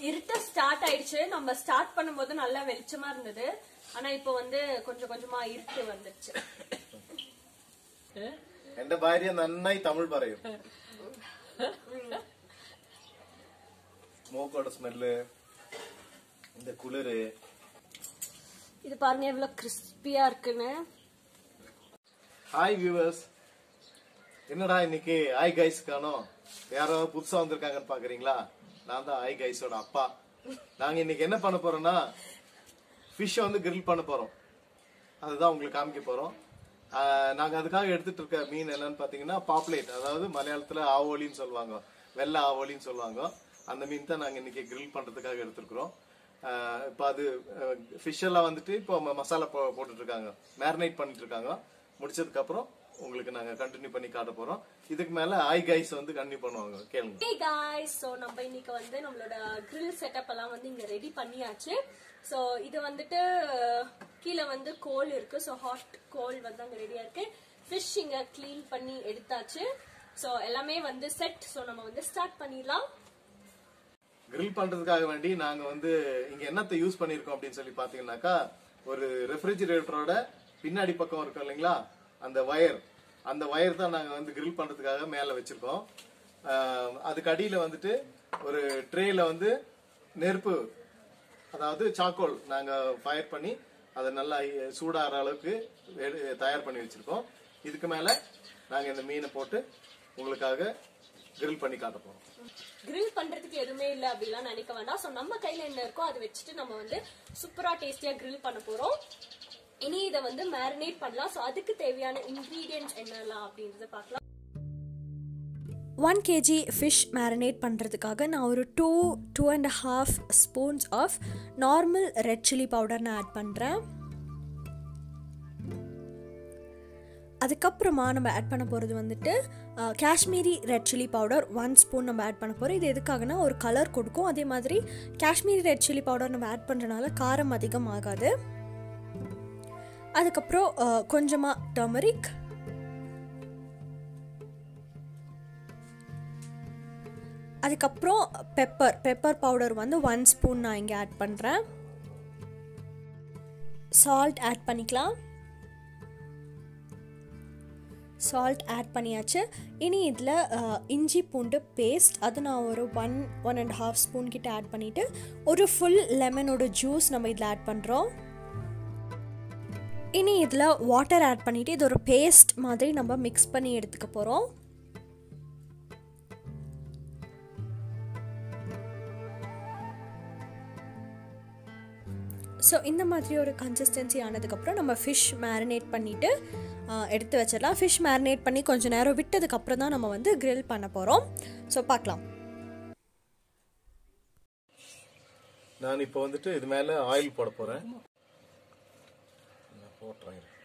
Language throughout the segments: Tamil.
இருட்ட ஸ்டார்ட் ஆயிடுச்சு நம்ம ஸ்டார்ட் பண்ணும்போது நல்லா வெளிச்சமா இருந்தது ஆனா இப்போ வந்து கொஞ்சம் கொஞ்சமா இருட்டு வந்துருச்சு എന്റെ ഭാര്യ നന്നായി തമിഴ് പറയും மூக்கோட ஸ்மெல்லு இந்த குளிரு இது பாருங்க எவ்வளவு கிறிஸ்பியா இருக்குன்னு ஹாய் வியூவர்ஸ் என்னடா இன்னைக்கு ஹாய் கைஸ் காணோம் யாராவது புதுசா வந்திருக்காங்கன்னு பாக்குறீங்களா நான் தான் ஹாய் கைஸோட அப்பா நாங்க இன்னைக்கு என்ன பண்ண போறோம்னா ஃபிஷ் வந்து கிரில் பண்ண போறோம் அதுதான் உங்களுக்கு காமிக்க போறோம் ஆஹ் நாங்க அதுக்காக எடுத்துட்டு இருக்க மீன் என்னன்னு பாத்தீங்கன்னா பாப்லேட் அதாவது மலையாளத்துல ஆவோலின்னு சொல்லுவாங்க வெள்ளை ஆவோலின்னு சொல்லுவாங்க அந்த மீன் தான் நாங்க இன்னைக்கு கிரில் பண்றதுக்காக எடுத்திருக்கிறோம் ஆஹ் இப்ப அது ஃபிஷ் எல்லாம் வந்துட்டு இப்போ ம- மசாலா போ- போட்டுட்டு இருக்காங்க மேரினேட் பண்ணிட்டு இருக்காங்க முடிச்சதுக்கு அப்புறம் உங்களுக்கு நாங்க கண்டினியூ பண்ணி காட்ட போறோம் இதுக்கு மேல ஐ கைஸ் வந்து கண்டினியூ பண்ணுவாங்க கேளுங்க ஹே காய்ஸ் ஸோ நம்ம இன்னைக்கு வந்து நம்மளோட grill செட்டப் எல்லாம் வந்து இங்க ரெடி பண்ணியாச்சு ஸோ இது வந்துட்டு அஹ், கீழே வந்து கோல் இருக்கு ஸோ ஹாட் கோல் வந்து அங்க ரெடியா இருக்கு ஃபிஷ் இங்க க்ளீன் பண்ணி எடுத்தாச்சு ஸோ எல்லாமே வந்து செட் ஸோ நம்ம வந்து ஸ்டார்ட் பண்ணிடலாம் கிரில் பண்றதுக்காக வேண்டி நாங்க வந்து இங்க என்னத்தை யூஸ் பண்ணிருக்கோம் அப்படின்னு சொல்லி பாத்தீங்கன்னாக்கா ஒரு ரெஃப்ரிஜிரேட்டரோட பின்னாடி பக்கம் இருக்கும் இல்லைங்களா அந்த வயர் அந்த வயர் தான் நாங்க வந்து கிரில் பண்றதுக்காக மேல வச்சிருக்கோம் ஆஹ் அதுக்கு அடியில வந்துட்டு ஒரு ட்ரேல வந்து நெருப்பு அதாவது சாக்கோல் நாங்க ஃபயர் பண்ணி அதை நல்லா சூடாகிற அளவுக்கு எடு- தயார் பண்ணி வச்சிருக்கோம் இதுக்கு மேல நாங்க இந்த மீனை போட்டு உங்களுக்காக கிரில் பண்ணி காட்ட போறோம் grill பண்றதுக்கு எதுவுமே இல்ல அப்படிலாம் நினைக்க வேண்டாம் ஸோ நம்ம கையில என்ன இருக்கோ அதை வச்சுட்டு நம்ம வந்து சூப்பரா டேஸ்டியா grill பண்ண போறோம் இனி இதை வந்து மேரினேட் பண்ணலாம் ஸோ அதுக்கு தேவையான இன்கிரீடியன்ட்ஸ் என்னலாம் அப்படின்றத பார்க்கலாம் ஒன் கேஜி ஃபிஷ் மேரினேட் பண்ணுறதுக்காக நான் ஒரு two two and half spoons of normal red chilli powder நான் ஆட் பண்ணுறேன் அதுக்கப்புறமா நம்ம ஆட் பண்ண போகிறது வந்துட்டு ah, Kashmiri red chilli powder one spoon நம்ம ஆட் பண்ண போகிறோம் இது எதுக்காகனா ஒரு கலர் கொடுக்கும் அதே மாதிரி காஷ்மீரி ரெட் சில்லி பவுடர் நம்ம ஆட் பண்ணுறனால காரம் அதிகம் ஆகாது அதுக்கப்புறம் அஹ், கொஞ்சமாக டர்மரிக் அதுக்கப்புறம் பெப்பர் பெப்பர் பவுடர் வந்து ஒன் ஸ்பூன் நான் இங்கே ஆட் பண்ணுறேன் சால்ட் ஆட் பண்ணிக்கலாம் சால்ட் ஆட் பண்ணியாச்சு இனி இதில் இஞ்சி பூண்டு பேஸ்ட் அது நான் ஒரு one one and half spoon கிட்ட ஆட் பண்ணிவிட்டு ஒரு ஃபுல் லெமனோட ஜூஸ் நம்ம இதில் ஆட் பண்ணுறோம் இனி இதில் வாட்டர் ஆட் பண்ணிவிட்டு இது ஒரு பேஸ்ட் மாதிரி நம்ம மிக்ஸ் பண்ணி எடுத்துக்க போகிறோம் ஸோ இந்த மாதிரி ஒரு கன்சிஸ்டன்சி ஆனதுக்கப்புறம் நம்ம ஃபிஷ் மேரினேட் பண்ணிவிட்டு எடுத்து வச்சிடலாம் ஃபிஷ் மேரினேட் பண்ணி கொஞ்சம் நேரம் விட்டதுக்கப்புறம் தான் நம்ம வந்து grill பண்ண போகிறோம் ஸோ பார்க்கலாம் நான் இப்போ வந்துட்டு இது மேல ஆயில் போட போறேன் நான் போட்டுறேன் இரு.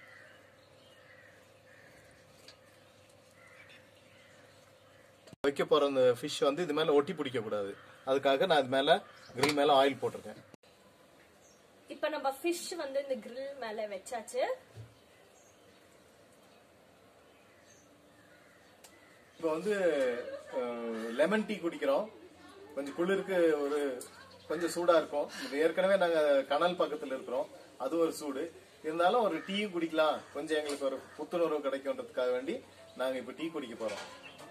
வைக்க போற அந்த ஃபிஷ் வந்து இது மேல ஒட்டி பிடிக்க கூடாது அதுக்காக நான் இது மேல grill மேல ஆயில் போட்டிருக்கேன் இப்ப நம்ம ஃபிஷ் வந்து இந்த grill மேல வச்சாச்சு இப்போ வந்து லெமன் டீ குடிக்கிறோம் கொஞ்சம் குளிருக்கு ஒரு கொஞ்சம் சூடா இருக்கும் இது ஏற்கனவே நாங்க கனல் பக்கத்துல இருக்கிறோம் அது ஒரு சூடு இருந்தாலும் ஒரு டீ குடிக்கலாம் கொஞ்சம் எங்களுக்கு ஒரு புத்துணர்வு கிடைக்கும்ன்றதுக்காக வேண்டி நாங்க இப்ப டீ குடிக்க போறோம்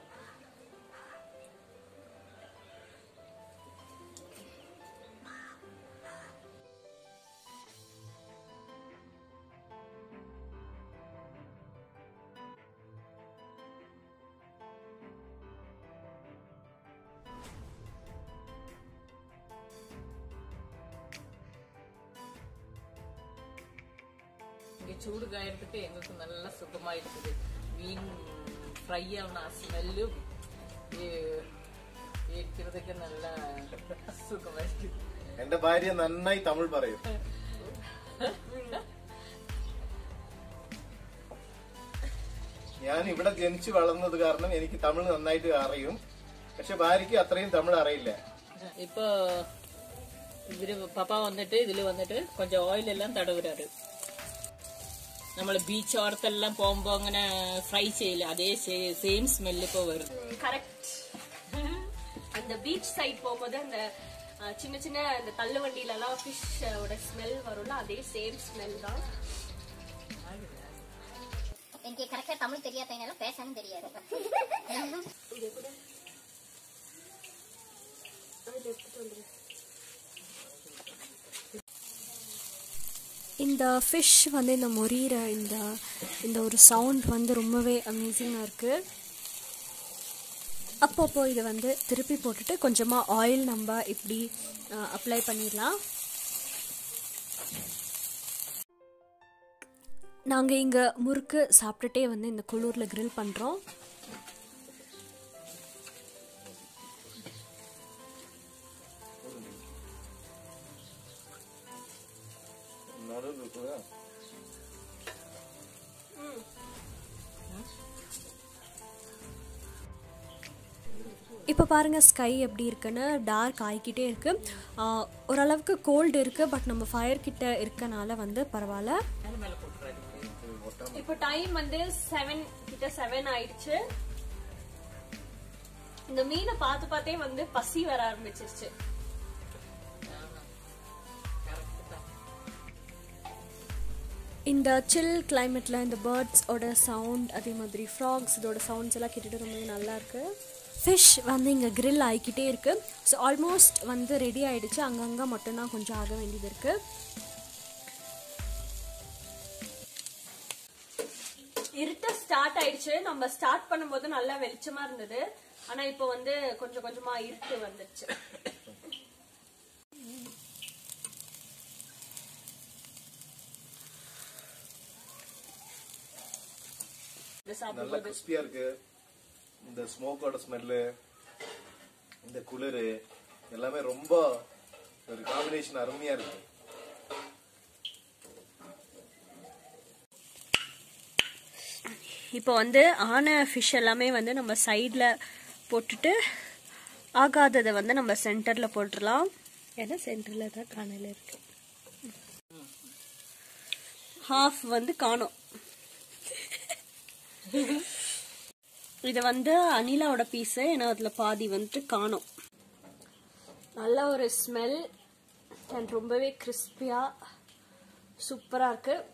இங்கே சூடு காயறதுக்கு எங்களுக்கு நல்லா சுகமாக இருக்குது மீன் ஃப்ரை ஆன ஸ்மெல்லும் இருக்கிறதுக்கு நல்லா സുഖമായി എന്റെ ഭാര്യ നന്നായി തമിഴ് പറയും ഞാൻ ഇവിടെ ജനിച്ചു വളർന്നത് കാരണം എനിക്ക് തമിഴ് നന്നായിട്ട് അറിയും പക്ഷെ ഭാര്യയ്ക്ക് അത്രയും തമിഴ് അറിയില്ല இப்போ இவரு பாப்பா வந்துட்டு இதுல வந்துட்டு கொஞ்சம் ஆயில் எல்லாம் தடவுறாரு നമ്മൾ ബീച്ച് ഓരത്തെല്ലാം പോകുമ്പോ അങ്ങനെ ഫ്രൈ ചെയ്യില്ല അതേ സെയിം സ്മെല്ല് ഇപ്പൊ വരും கரெக்ட் அந்த பீச் சைட் போகும்போது அந்த அஹ், சின்ன சின்ன இந்த தள்ளு வண்டியில எல்லாம் ஃபிஷ் ஓட ஸ்மெல் வரும்ல அதே சேம் ஸ்மெல் தான் எனக்கு கரெக்டா தமிழ் தெரியாதனால பேசணும் தெரியாது இது கூட அது எடுத்துட்டு வந்துரு. இந்த ஃபிஷ் வந்து இந்த மொரியிற இந்த இந்த ஒரு சவுண்ட் வந்து ரொம்பவே அமேசிங்காக இருக்குது அப்பப்போ இதை வந்து திருப்பி போட்டுட்டு கொஞ்சமாக ஆயில் நம்ம இப்படி அப்ளை பண்ணிடலாம் நாங்கள் இங்கே முறுக்கு சாப்பிட்டுட்டே வந்து இந்த குளூரில் grill பண்ணுறோம் நடுவில் இருக்குதா இப்போ பாருங்கள் ஸ்கை எப்படி இருக்குன்னு டார்க் ஆகிக்கிட்டே இருக்கு ஆஹ், ஓரளவுக்கு கோல்டு இருக்குது பட் நம்ம ஃபயர் கிட்ட இருக்கனால வந்து பரவாயில்ல மேல மேல போட்டுறாரு இப்போ டைம் வந்து செவன் கிட்ட செவன் ஆயிடுச்சு இந்த மீனை பார்த்து பார்த்தே வந்து பசி வர ஆரம்பிச்சிருச்சு இந்த சில் கிளைமேட்டில் இந்த பேர்ட்ஸோட சவுண்ட் அதே மாதிரி ஃப்ராக்ஸ் இதோட சவுண்ட்ஸ் எல்லாம் கேட்டுட்டு ரொம்பவே நல்லா இருக்கு ஃபிஷ் வந்து இங்கே grill ஆகிக்கிட்டே இருக்கு ஸோ ஆல்மோஸ்ட் வந்து ரெடி ஆயிடுச்சு அங்கங்கே மட்டும்தான் கொஞ்சம் ஆக வேண்டியது இருக்கு இருட்ட ஸ்டார்ட் ஆயிடுச்சு நம்ம ஸ்டார்ட் பண்ணும்போது நல்லா வெளிச்சமா இருந்தது ஆனா இப்போ வந்து கொஞ்சம் கொஞ்சமா இருட்டு வந்துருச்சு இது நல்லா சாப்பிடும்போது கிறிஸ்பியா இருக்கு இந்த ஸ்மோக்கோட ஸ்மெல்லு இந்த குளிரு எல்லாமே ரொம்ப ஒரு காம்பினேஷன் அருமையா இருக்கு இப்போ வந்து ஆன ஃபிஷ் எல்லாமே வந்து நம்ம சைடில் போட்டுட்டு ஆகாததை வந்து நம்ம சென்டரில் போட்டுடலாம் ஏன்னா சென்டரில் தான் காணல இருக்கு ஹாஃப் வந்து காணோம் இது வந்து அனிலாவோட பீஸு ஏன்னா அதில் பாதி வந்துட்டு காணோம் நல்ல ஒரு ஸ்மெல் அண்ட் ரொம்பவே கிறிஸ்பியாக சூப்பராக இருக்குது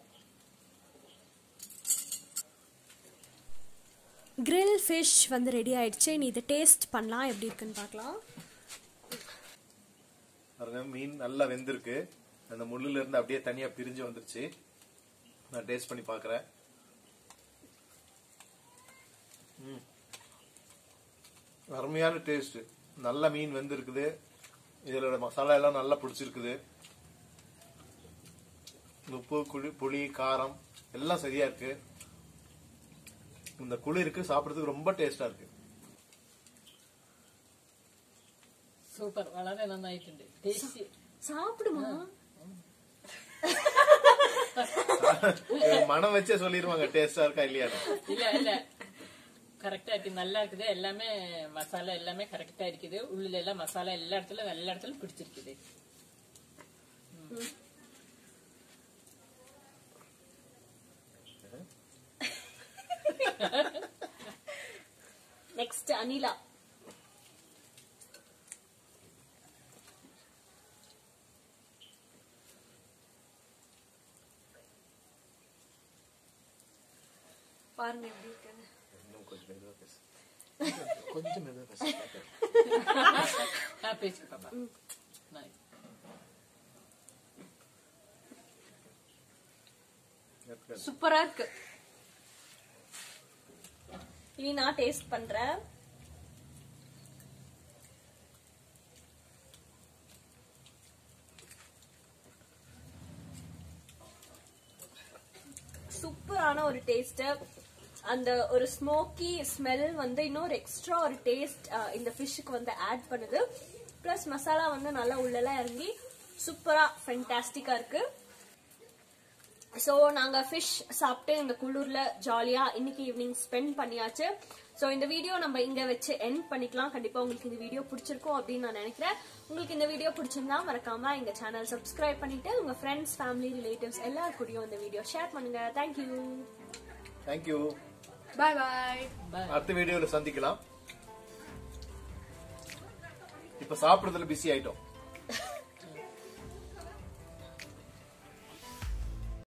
grill ஃபிஷ் வந்து ரெடி ஆயிடுச்சு நீ இதை டேஸ்ட் பண்ணலாம் எப்படி இருக்குன்னு பார்க்கலாம் பாருங்க மீன் நல்லா வெந்திருக்கு அந்த முள்ளுல இருந்து அப்படியே தனியா பிரிஞ்சு வந்துருச்சு நான் டேஸ்ட் பண்ணி பார்க்கறேன் ம். அருமையான டேஸ்ட் நல்ல மீன் வெந்திருக்குது இதோட மசாலா எல்லாம் நல்லா பிடிச்சிருக்குது உப்பு குழி புளி காரம் எல்லாம் சரியா இருக்கு இந்த குளிருக்கு சாப்பிடுறதுக்கு ரொம்ப டேஸ்டா இருக்கு സൂപ്പർ വളരെ നന്നായിട്ടുണ്ട് ടേസ്റ്റി சாப்பிடுமா மனம் வச்சே சொல்லிடுவாங்க டேஸ்டா இருக்கா இல்லையான்னு இல்ல இல்ல கரெக்டா இருக்கு நல்லா இருக்குது எல்லாமே மசாலா எல்லாமே கரெக்டா இருக்குது உள்ள எல்லாம் மசாலா எல்லா இடத்துல எல்லா இடத்துலயும் பிடிச்சிருக்குது நெக்ஸ்ட் அனிலா பாருங்க எப்படி இருக்குன்னு இன்னும் கொஞ்சம் மெதுவா பேசு கொஞ்சம் மெதுவா பேசு ஆ பேச்சு பாப்பா Nice. சூப்பரா இருக்கு இனி நான் டேஸ்ட் பண்றேன் சூப்பரான ஒரு டேஸ்ட் அந்த ஒரு ஸ்மோக்கி ஸ்மெல் வந்து இன்னொரு எக்ஸ்ட்ரா ஒரு டேஸ்ட் இந்த ஃபிஷ்ஷுக்கு வந்து ஆட் பண்ணுது ப்ளஸ் மசாலா வந்து நல்லா உள்ளெல்லாம் இறங்கி சூப்பரா ஃபென்டாஸ்டிக்கா இருக்கு ஸோ நாங்கள் ஃபிஷ் சாப்பிட்டு இந்த குளூரில் ஜாலியாக இன்னைக்கு ஈவினிங் ஸ்பெண்ட் பண்ணியாச்சு ஸோ இந்த வீடியோ நம்ம இங்கே வச்சு எண்ட் பண்ணிக்கலாம் கண்டிப்பாக உங்களுக்கு இந்த வீடியோ பிடிச்சிருக்கும் அப்படின்னு நான் நினைக்கிறேன் உங்களுக்கு இந்த வீடியோ பிடிச்சிருந்தா மறக்காம எங்கள் சேனல் சப்ஸ்கிரைப் பண்ணிட்டு உங்கள் ஃப்ரெண்ட்ஸ் ஃபேமிலி ரிலேட்டிவ்ஸ் எல்லார் கூடயும் இந்த வீடியோ ஷேர் பண்ணுங்க தேங்க்யூ தேங்க்யூ பாய் பாய் அடுத்த வீடியோல சந்திக்கலாம் இப்ப சாப்பிடுறதுல பிஸி ஆயிட்டோம்